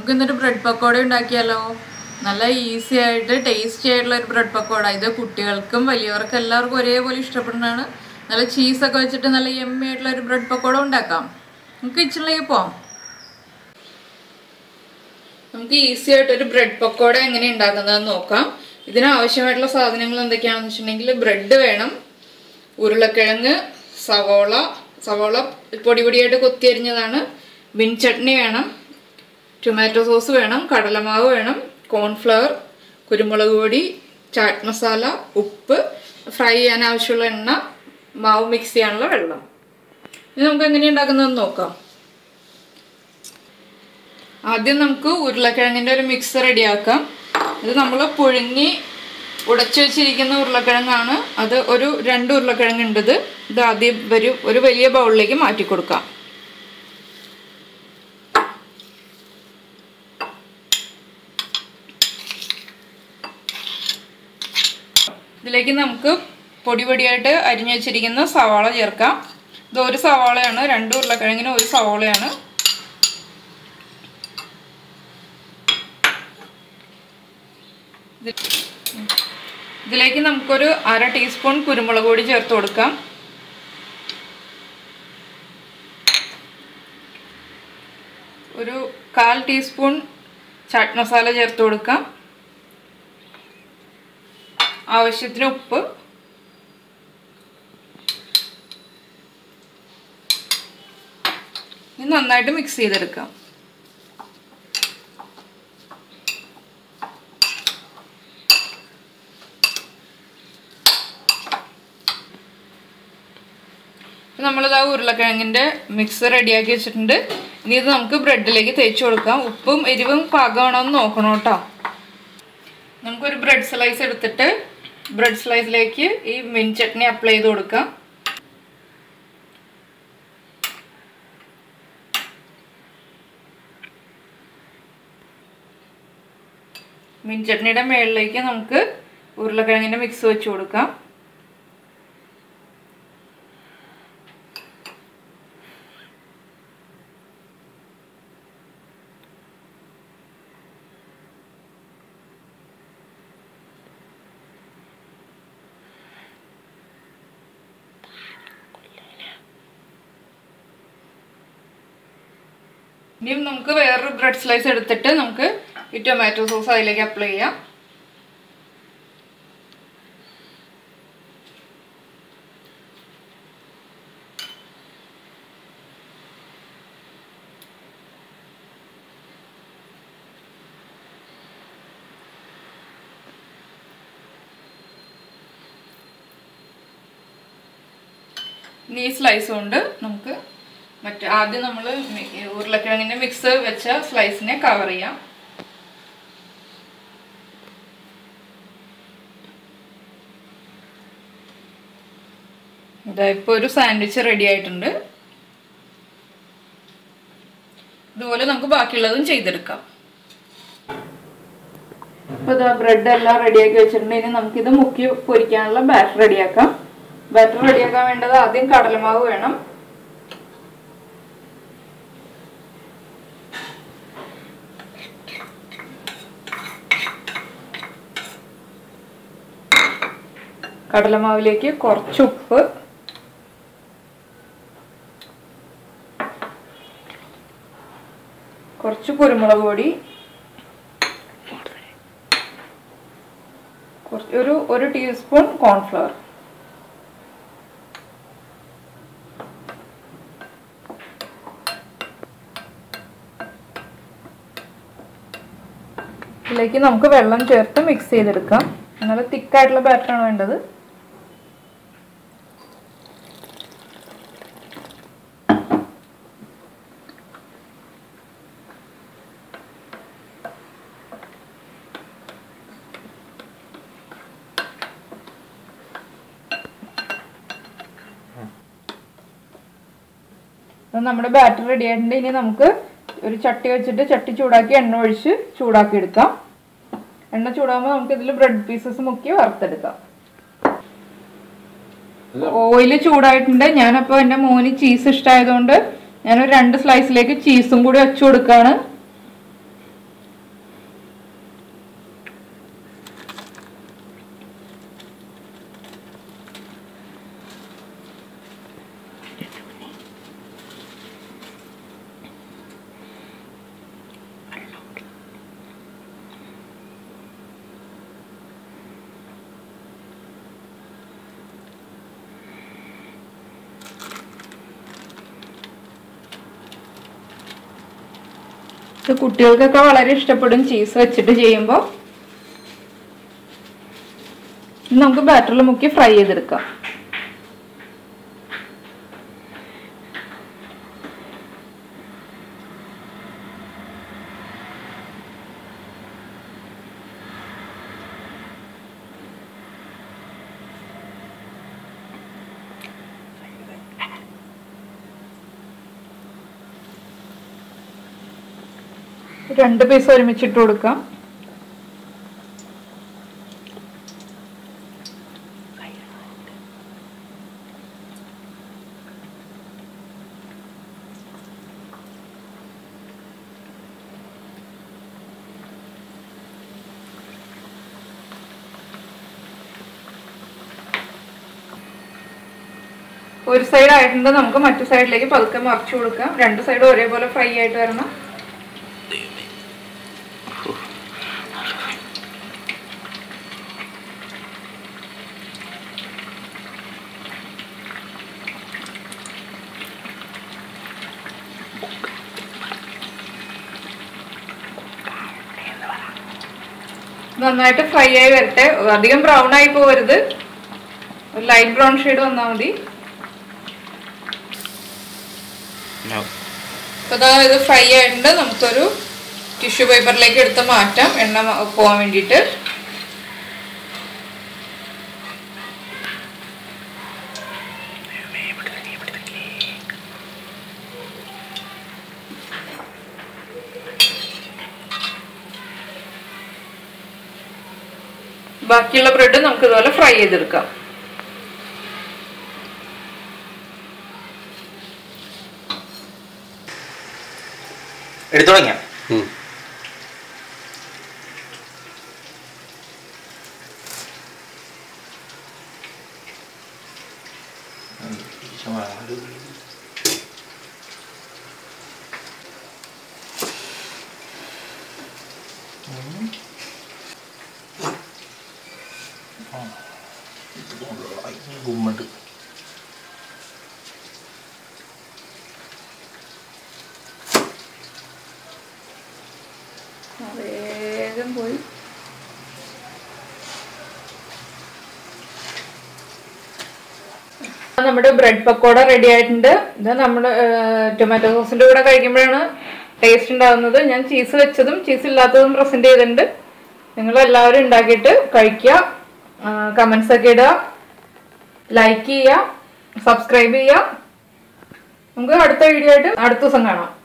നമുക്ക് ഇന്നൊരു ബ്രെഡ് പക്കോട ഉണ്ടാക്കിയാലോ നല്ല ഈസി ആയിട്ട് ടേസ്റ്റി ആയിട്ടുള്ള ഒരു ബ്രെഡ് പക്കോട ഇത് കുട്ടികൾക്കും വലിയവർക്കും എല്ലാവർക്കും ഒരേപോലെ ഇഷ്ടപ്പെടുന്നതാണ് നല്ല ചീസൊക്കെ വെച്ചിട്ട് നല്ല എമ്മി ആയിട്ടുള്ള ഒരു ബ്രെഡ് പക്കോട ഉണ്ടാക്കാം നമുക്ക് കിച്ചണിലേക്ക് പോവാം നമുക്ക് ഈസി ആയിട്ട് ഒരു ബ്രെഡ് പക്കോട എങ്ങനെ ഉണ്ടാക്കുന്നതെന്ന് നോക്കാം ഇതിന് ആവശ്യമായിട്ടുള്ള സാധനങ്ങൾ എന്തൊക്കെയാണെന്ന് വെച്ചിട്ടുണ്ടെങ്കിൽ ബ്രെഡ് വേണം ഉരുളക്കിഴങ്ങ് സവോള സവോള പൊടി പൊടിയായിട്ട് കൊത്തിയരിഞ്ഞതാണ് ബിൻ ചട്നി വേണം ടൊമാറ്റോ സോസ് വേണം കടലമാവ് വേണം കോൺഫ്ലവർ കുരുമുളക് പൊടി ചാറ്റ് മസാല ഉപ്പ് ഫ്രൈ ചെയ്യാൻ ആവശ്യമുള്ള എണ്ണ മാവ് മിക്സ് ചെയ്യാനുള്ള വെള്ളം ഇത് നമുക്ക് എങ്ങനെ ഉണ്ടാക്കുന്നതെന്ന് നോക്കാം ആദ്യം നമുക്ക് ഉരുളക്കിഴങ്ങിൻ്റെ ഒരു മിക്സ് റെഡിയാക്കാം ഇത് നമ്മൾ പുഴുങ്ങി ഉടച്ചു വെച്ചിരിക്കുന്ന ഉരുളക്കിഴങ്ങാണ് അത് ഒരു രണ്ട് ഉരുളക്കിഴങ്ങുണ്ട് ഇത് ഇത് ആദ്യം ഒരു ഒരു വലിയ ബൗളിലേക്ക് മാറ്റി കൊടുക്കാം ഇതിലേക്ക് നമുക്ക് പൊടി പൊടിയായിട്ട് അരിഞ്ഞു വെച്ചിരിക്കുന്ന സവാള ചേർക്കാം ഇത് ഒരു സവാളയാണ് രണ്ട് ഉരുളക്കിഴങ്ങിന് ഒരു സവാളയാണ് ഇതിലേക്ക് നമുക്കൊരു അര ടീസ്പൂൺ കുരുമുളക് പൊടി ചേർത്ത് കൊടുക്കാം ഒരു കാൽ ടീസ്പൂൺ ചാറ്റ് മസാല ചേർത്ത് കൊടുക്കാം ആവശ്യത്തിന് ഉപ്പ് ഇത് നന്നായിട്ട് മിക്സ് ചെയ്തെടുക്കാം നമ്മളിത് ആ ഉരുളക്കിഴങ്ങിൻ്റെ മിക്സ് റെഡിയാക്കി വെച്ചിട്ടുണ്ട് ഇനി ഇത് നമുക്ക് ബ്രെഡിലേക്ക് തേച്ച് കൊടുക്കാം ഉപ്പും എരിവും പാകമാണോ എന്ന് നോക്കണം കേട്ടോ നമുക്കൊരു ബ്രെഡ് സ്ലൈസ് എടുത്തിട്ട് ബ്രെഡ് സ്ലൈസിലേക്ക് ഈ മിൻ ചട്നി അപ്ലൈ ചെയ്ത് കൊടുക്കാം മിൻ ചട്നിയുടെ മുകളിലേക്ക് നമുക്ക് ഉരുളക്കിഴങ്ങിൻ്റെ മിക്സ് വെച്ച് കൊടുക്കാം ഇനിയും നമുക്ക് വേറൊരു ബ്രെഡ് സ്ലൈസ് എടുത്തിട്ട് നമുക്ക് ഈ ടൊമാറ്റോ സോസ് അതിലേക്ക് അപ്ലൈ ചെയ്യാം ഇനി ഈ സ്ലൈസ് കൊണ്ട് നമുക്ക് മറ്റേ ആദ്യം നമ്മൾ ഉരുളക്കിഴങ്ങിൻ്റെ മിക്സ് വെച്ച സ്ലൈസിനെ കവർ ചെയ്യാം ഇതാ ഇപ്പോൾ ഒരു സാൻഡ്വിച്ച് റെഡി ആയിട്ടുണ്ട് ഇതുപോലെ നമുക്ക് ബാക്കിയുള്ളതും ചെയ്തെടുക്കാം ഇപ്പോൾ ഇതാ ബ്രെഡ് എല്ലാം റെഡിയാക്കി വെച്ചിട്ടുണ്ട് ഇനി നമുക്കിത് മുക്കി പൊരിക്കാനുള്ള ബാറ്റർ റെഡിയാക്കാം ബാറ്റർ റെഡിയാക്കാൻ വേണ്ടത് ആദ്യം കടലമാവ് വേണം കടലമാവിലേക്ക് കുറച്ച് ഉപ്പ് കുറച്ച് കുരുമുളക് പൊടി കുറച്ച് ഒരു ഒരു ടീസ്പൂൺ കോൺഫ്ലവർ ഇതിലേക്ക് നമുക്ക് വെള്ളം ചേർത്ത് മിക്സ് ചെയ്തെടുക്കാം നല്ല തിക്കായിട്ടുള്ള ബാറ്ററാണ് വേണ്ടത് നമ്മുടെ ബാറ്റർ റെഡി ആയിട്ടുണ്ട് ഇനി നമുക്ക് ഒരു ചട്ടി വെച്ചിട്ട് ചട്ടി ചൂടാക്കി എണ്ണ ഒഴിച്ച് ചൂടാക്കി എടുക്കാം എണ്ണ ചൂടാകുമ്പോൾ നമുക്ക് ഇതിൽ ബ്രെഡ് പീസസ് മുക്കി വറുത്തെടുക്കാം ഓയിൽ ചൂടായിട്ടുണ്ട് ഞാനപ്പോൾ എൻ്റെ മോന് ചീസ് ഇഷ്ടമായതുകൊണ്ട് ഞാനൊരു രണ്ട് സ്ലൈസിലേക്ക് ചീസും കൂടി വെച്ചു കൊടുക്കുകയാണ് ഇത് കുട്ടികൾക്കൊക്കെ വളരെ ഇഷ്ടപ്പെടും ചീസ് വെച്ചിട്ട് ചെയ്യുമ്പോൾ നമുക്ക് ബാറ്ററിൽ മുക്കി ഫ്രൈ ചെയ്തെടുക്കാം രണ്ട് പീസ് ഒരുമിച്ചിട്ട് കൊടുക്കാം ഒരു സൈഡ് ആയിട്ടുണ്ട് നമുക്ക് മറ്റു സൈഡിലേക്ക് പതുക്കെ മറിച്ചു കൊടുക്കാം രണ്ട് സൈഡും ഒരേപോലെ ഫ്രൈ ആയിട്ട് വരണം നന്നായിട്ട് ഫ്രൈ ആയി വരട്ടെ അധികം ബ്രൗൺ ആയി പോകരുത് ഒരു ലൈറ്റ് ബ്രൗൺ ഷെയ്ഡ് വന്നാൽ മതി No. അപ്പൊ ദാ ഇത് ഫ്രൈ ആയിട്ടുണ്ട് നമുക്കൊരു ടിഷ്യൂ പേപ്പറിലേക്ക് എടുത്ത് മാറ്റാം എണ്ണ മ- പോവാൻ വേണ്ടിയിട്ട് ബാക്കിയുള്ള ബ്രെഡ് നമുക്ക് ഇതുപോലെ ഫ്രൈ ചെയ്തെടുക്കാം എടുത്തു തുടങ്ങിയ ഉം. ഗുമ്മട്ട് വേഗം പോയി നമ്മുടെ ബ്രെഡ് പക്കോട റെഡി ആയിട്ടുണ്ട് ഇത് നമ്മുടെ ടൊമാറ്റോ സോസിന്റെ കൂടെ കഴിക്കുമ്പോഴാണ് ടേസ്റ്റ് ഉണ്ടാകുന്നത് ഞാൻ ചീസ് വെച്ചതും ചീസ് ഇല്ലാത്തതും പ്രസന്റ് ചെയ്തിട്ടുണ്ട് നിങ്ങൾ എല്ലാവരും ഉണ്ടാക്കിയിട്ട് കഴിക്കുക കമന്റ്സ് ഒക്കെ ഇടുക ലൈക്ക് ചെയ്യുക സബ്സ്ക്രൈബ് ചെയ്യുക നമുക്ക് അടുത്ത വീഡിയോ ആയിട്ട് അടുത്ത ദിവസം കാണാം